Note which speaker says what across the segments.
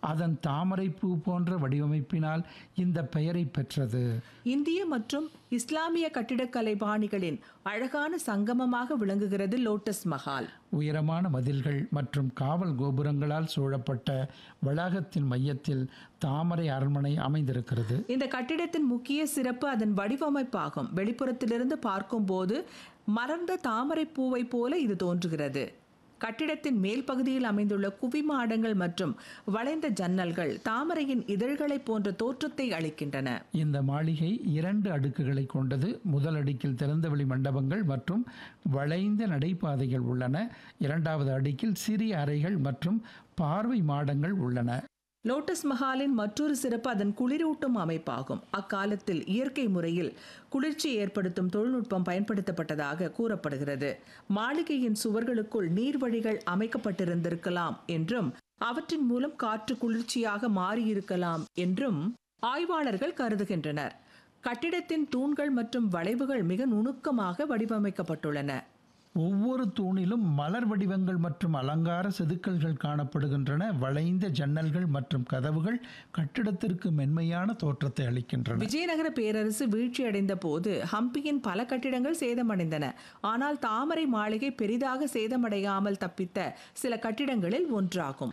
Speaker 1: அதன் தாமரைப்பூ போன்ற வடிவமைப்பினால் இந்த பெயரை பெற்றது
Speaker 2: இந்திய மற்றும் இஸ்லாமிய கட்டிடக்கலை பாணிகளின் அழகான சங்கமமாக விளங்குகிறது லோட்டஸ் மஹால்
Speaker 1: உயரமான மதில்கள் மற்றும் காவல் கோபுரங்களால் சூழப்பட்ட வளாகத்தின் மையத்தில் தாமரை அரண்மனை அமைந்திருக்கிறது
Speaker 2: இந்த கட்டிடத்தின் முக்கிய சிறப்பு அதன் வடிவமைப்பாகும் வெளிப்புறத்திலிருந்து பார்க்கும்போது மலர்ந்த தாமரை பூவை போல இது தோன்றுகிறது கட்டிடத்தின் மேல் பகுதியில் அமைந்துள்ள குவிமாடங்கள் மற்றும் வளைந்த ஜன்னல்கள் தாமரையின் இதழ்களைப் போன்ற தோற்றத்தை அளிக்கின்றன
Speaker 1: இந்த மாளிகை இரண்டு அடுக்குகளை கொண்டது முதல் அடுக்கில் திறந்தவெளி மண்டபங்கள் மற்றும் வளைந்த நடைபாதைகள் உள்ளன இரண்டாவது அடுக்கில் சிறிய அறைகள் மற்றும் பார்வை மாடங்கள் உள்ளன
Speaker 2: லோட்டஸ் மஹாலின் மற்றொரு சிறப்பு அதன் குளிரூட்டும் அமைப்பாகும் அக்காலத்தில் இயற்கை முறையில் குளிர்ச்சி ஏற்படுத்தும் தொழில்நுட்பம் பயன்படுத்தப்பட்டதாக கூறப்படுகிறது மாளிகையின் சுவர்களுக்குள் நீர்வழிகள் அமைக்கப்பட்டிருந்திருக்கலாம் என்றும் அவற்றின் மூலம் காற்று குளிர்ச்சியாக மாறியிருக்கலாம் என்றும் ஆய்வாளர்கள் கருதுகின்றனர் கட்டிடத்தின் தூண்கள் மற்றும் வளைவுகள் மிக நுணுக்கமாக வடிவமைக்கப்பட்டுள்ளன
Speaker 1: ஒவ்வொரு தூணிலும் மலர் வடிவங்கள் மற்றும் அலங்கார செதுக்கல்கள் காணப்படுகின்றன வளைந்த ஜன்னல்கள் மற்றும் கதவுகள் கட்டிடத்திற்கு மென்மையான தோற்றத்தை அளிக்கின்றன
Speaker 2: விஜயநகர பேரரசு வீழ்ச்சியடைந்த போது ஹம்பியின் பல கட்டிடங்கள் சேதமடைந்தன ஆனால் தாமரை மாளிகை பெரிதாக சேதமடையாமல் தப்பித்த சில கட்டிடங்களில் ஒன்றாகும்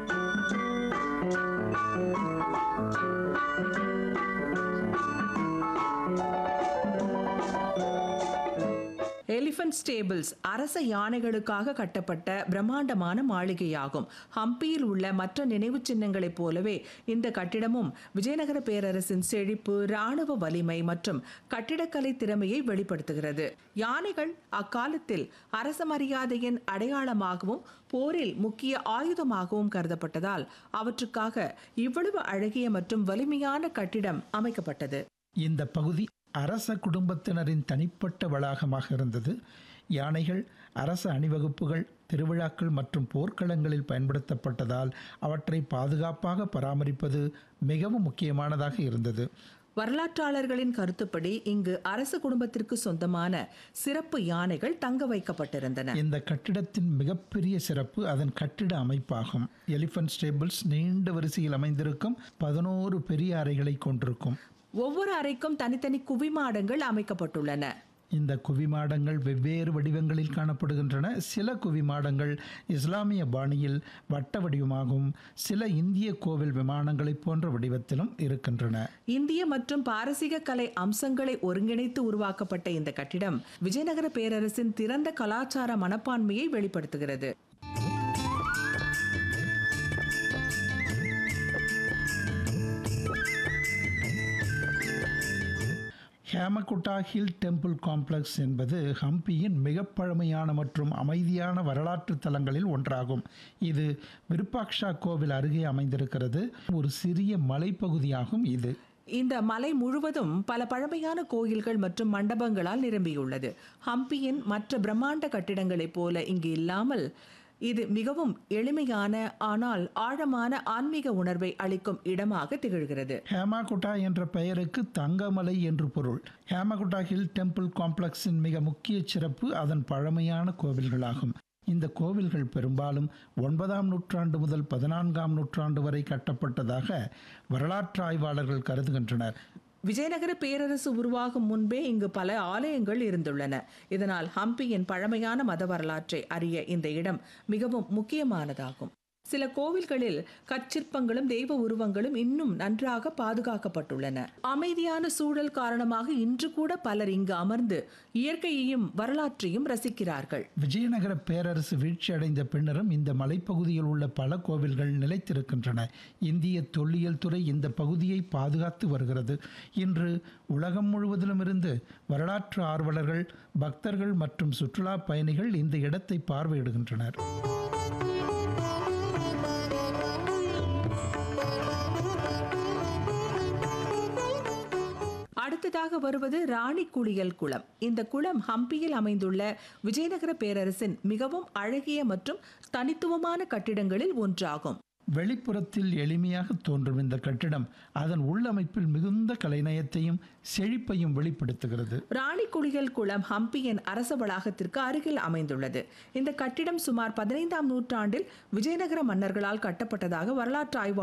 Speaker 2: எலிஃபண்ட் ஸ்டேபிள்ஸ் அரச யானைகளுக்காக கட்டப்பட்ட பிரம்மாண்டமான மாளிகையாகும் ஹம்பியில் உள்ள மற்ற நினைவுச் சின்னங்களைப் போலவே இந்த கட்டிடமும் விஜயநகர பேரரசின் செழிப்பு இராணுவ வலிமை மற்றும் கட்டிடக்கலை திறமையை வெளிப்படுத்துகிறது யானைகள் அக்காலத்தில் அரச மரியாதையின் அடையாளமாகவும் போரில் முக்கிய ஆயுதமாகவும் கருதப்பட்டதால் அவற்றுக்காக இவ்வளவு அழகிய மற்றும் வலிமையான கட்டிடம் அமைக்கப்பட்டது
Speaker 1: இந்த பகுதி அரச குடும்பத்தினரின் தனிப்பட்ட வளாகமாக இருந்தது யானைகள் அரச அணிவகுப்புகள் திருவிழாக்கள் மற்றும் போர்க்களங்களில் பயன்படுத்தப்பட்டதால் அவற்றை பாதுகாப்பாக பராமரிப்பது மிகவும் முக்கியமானதாக இருந்தது
Speaker 2: வரலாற்றாளர்களின் கருத்துப்படி இங்கு அரச குடும்பத்திற்கு சொந்தமான சிறப்பு யானைகள் தங்க வைக்கப்பட்டிருந்தன
Speaker 1: இந்த கட்டிடத்தின் மிகப்பெரிய சிறப்பு அதன் கட்டிட அமைப்பாகும் எலிஃபண்ட் ஸ்டேபிள்ஸ் நீண்ட வரிசையில் அமைந்திருக்கும் பதினோரு பெரிய அறைகளை கொண்டிருக்கும்
Speaker 2: ஒவ்வொரு அறைக்கும் தனித்தனி குவிமாடங்கள் அமைக்கப்பட்டுள்ளன
Speaker 1: இந்த குவிமாடங்கள் வெவ்வேறு வடிவங்களில் காணப்படுகின்றன சில குவிமாடங்கள் இஸ்லாமிய பாணியில் வட்ட வடிவமாகவும் சில இந்திய கோவில் விமானங்களைப் போன்ற வடிவத்திலும் இருக்கின்றன
Speaker 2: இந்திய மற்றும் பாரசீக கலை அம்சங்களை ஒருங்கிணைத்து உருவாக்கப்பட்ட இந்த கட்டிடம் விஜயநகர பேரரசின் திறந்த கலாச்சார மனப்பான்மையை வெளிப்படுத்துகிறது
Speaker 1: ஹேமகுட்டா ஹில் டெம்பிள் காம்ப்ளெக்ஸ் என்பது ஹம்பியின் மிக பழமையான மற்றும் அமைதியான வரலாற்று தலங்களில் ஒன்றாகும் இது விருப்பாக்ஷா கோவில் அருகே அமைந்திருக்கிறது ஒரு சிறிய மலைப்பகுதியாகும் இது
Speaker 2: இந்த மலை முழுவதும் பல பழமையான கோயில்கள் மற்றும் மண்டபங்களால் நிரம்பியுள்ளது ஹம்பியின் மற்ற பிரம்மாண்ட கட்டிடங்களைப் போல இங்கு இல்லாமல் இது மிகவும் எளிமையான ஆனால் ஆழமான ஆன்மீக உணர்வை அளிக்கும் இடமாக திகழ்கிறது
Speaker 1: ஹேமாகுட்டா என்ற பெயருக்கு தங்கமலை என்று பொருள் ஹேமகுட்டா ஹில் டெம்பிள் காம்ப்ளெக்ஸின் மிக முக்கிய சிறப்பு அதன் பழமையான கோவில்களாகும் இந்த கோவில்கள் பெரும்பாலும் ஒன்பதாம் நூற்றாண்டு முதல் பதினான்காம் நூற்றாண்டு வரை கட்டப்பட்டதாக வரலாற்று ஆய்வாளர்கள் கருதுகின்றனர்
Speaker 2: விஜயநகர பேரரசு உருவாகும் முன்பே இங்கு பல ஆலயங்கள் இருந்துள்ளன இதனால் ஹம்பியின் பழமையான மத வரலாற்றை அறிய இந்த இடம் மிகவும் முக்கியமானதாகும் சில கோவில்களில் கற்சிற்பங்களும் தெய்வ உருவங்களும் இன்னும் நன்றாக பாதுகாக்கப்பட்டுள்ளன அமைதியான சூழல் காரணமாக இன்று கூட பலர் இங்கு அமர்ந்து இயற்கையையும் வரலாற்றையும் ரசிக்கிறார்கள்
Speaker 1: விஜயநகர பேரரசு வீழ்ச்சியடைந்த பின்னரும் இந்த மலைப்பகுதியில் உள்ள பல கோவில்கள் நிலைத்திருக்கின்றன இந்திய தொல்லியல் துறை இந்த பகுதியை பாதுகாத்து வருகிறது இன்று உலகம் முழுவதிலும் இருந்து வரலாற்று ஆர்வலர்கள் பக்தர்கள் மற்றும் சுற்றுலா பயணிகள் இந்த இடத்தை பார்வையிடுகின்றனர்
Speaker 2: அடுத்ததாக வருவது ராணி குளியல் குளம் இந்த குளம் ஹம்பியில் அமைந்துள்ள விஜயநகர பேரரசின் மிகவும் அழகிய மற்றும் தனித்துவமான கட்டிடங்களில் ஒன்றாகும்
Speaker 1: வெளிப்புறத்தில் எளிமையாக தோன்றும் இந்த கட்டிடம் அதன் உள்ளமைப்பில் மிகுந்த கலைநயத்தையும் செழிப்பையும் வெளிப்படுத்துகிறது
Speaker 2: ராணி குளியல் குளம் ஹம்பியின் அரச வளாகத்திற்கு அருகில் அமைந்துள்ளது இந்த கட்டிடம் சுமார் பதினைந்தாம் நூற்றாண்டில் விஜயநகர மன்னர்களால் கட்டப்பட்டதாக வரலாற்று ஆய்வு